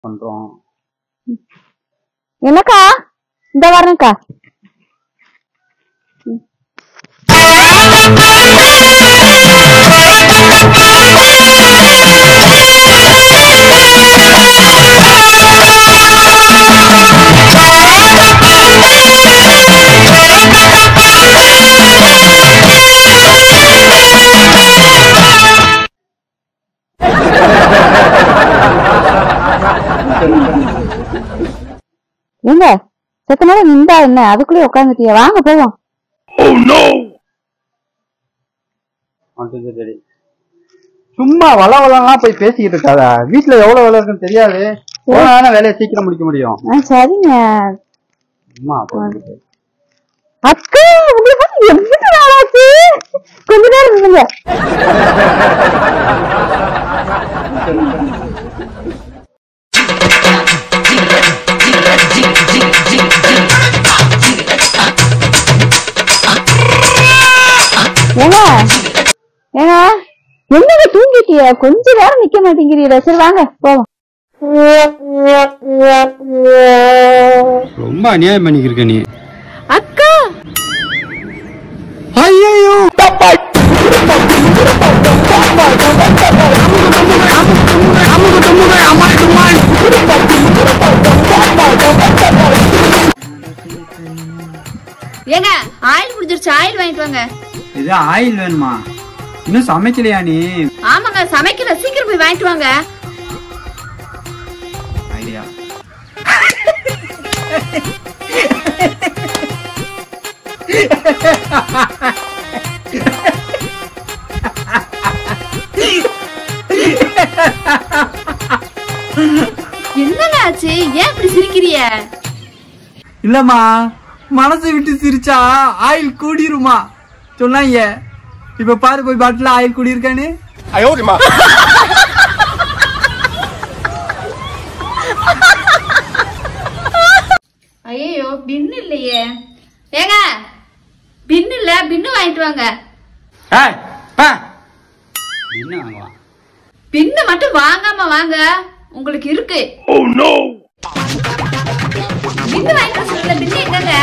பண்றோம் என்னக்கா இந்த வரேன்க்கா எங்க செத்த நேரம் நின்றா என்ன அதுக்குள்ளே உட்காந்துட்டியா வாங்க போவோம் அது சரி சும்மா வள வளம்லாம் போய் பேசிக்கிட்டு இருக்காதா வீட்டுல எவ்வளவு வேலை இருக்குன்னு தெரியாது போனா வேலையை சீக்கிரம் முடிக்க முடியும் ஆ, சரிங்க சும்மா போய் அக்கா உங்களுக்கு வந்து எவ்வளவு நாளாச்சு கொஞ்ச நேரம் இருங்க ஏங்க ஏங்க என்னங்க தூங்கிட்டிய கொஞ்ச நேரம் நிக்க மாட்டேங்கிறீங்க சரி வாங்க போவோம் ரொம்ப அநியாயம் பண்ணிக்கிருக்க நீ அக்கா ஐயோ ஏங்க ஆயில் முடிஞ்சிருச்சு ஆயில் வாங்கிட்டு வாங்க இது ஆயில் வேணுமா இன்னும் சமைக்கலையா நீ ஆமாங்க சமைக்கல சீக்கிரம் போய் வாங்கிட்டு வாங்க ஐடியா என்னங்க ஆச்சு ஏன் இப்படி சிரிக்கிறிய இல்லம்மா மனசை விட்டு சிரிச்சா ஆயில் கூடிருமா சொன்னாங்க இப்ப பாரு போய் பாட்டில ஆயில் கூடியிருக்கானு ஐயோ பின்னு இல்லையே ஏங்க பின்னு இல்ல பின்னு வாங்கிட்டு வாங்க என்ன வாங்கலாம் பின்னு மட்டும் வாங்காம வாங்க உங்களுக்கு இருக்கு பின்னு வாங்கிட்டு வர சொல்லல பின்னு எங்கங்க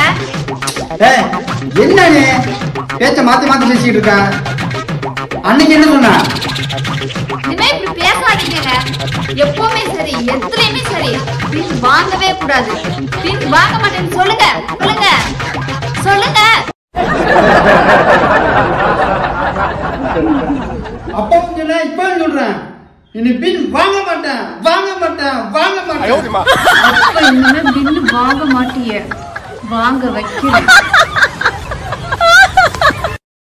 என்ன நீ பேச்ச மாத்தி மாத்தி பேசிட்டு இருக்க அன்னைக்கு என்ன சொன்ன இனிமே இப்படி பேசாதீங்க எப்பவுமே சரி எதுலயுமே சரி பின் வாங்கவே கூடாது பின் வாங்க மாட்டேன்னு சொல்லுங்க சொல்லுங்க சொல்லுங்க அப்பவும் சொன்ன இப்பவும் சொல்றேன் இனி பின் வாங்க மாட்டேன் வாங்க மாட்டேன் வாங்க மாட்டேன் அப்ப இனிமே பின்னு வாங்க மாட்டிய வாங்க வைக்கிறேன்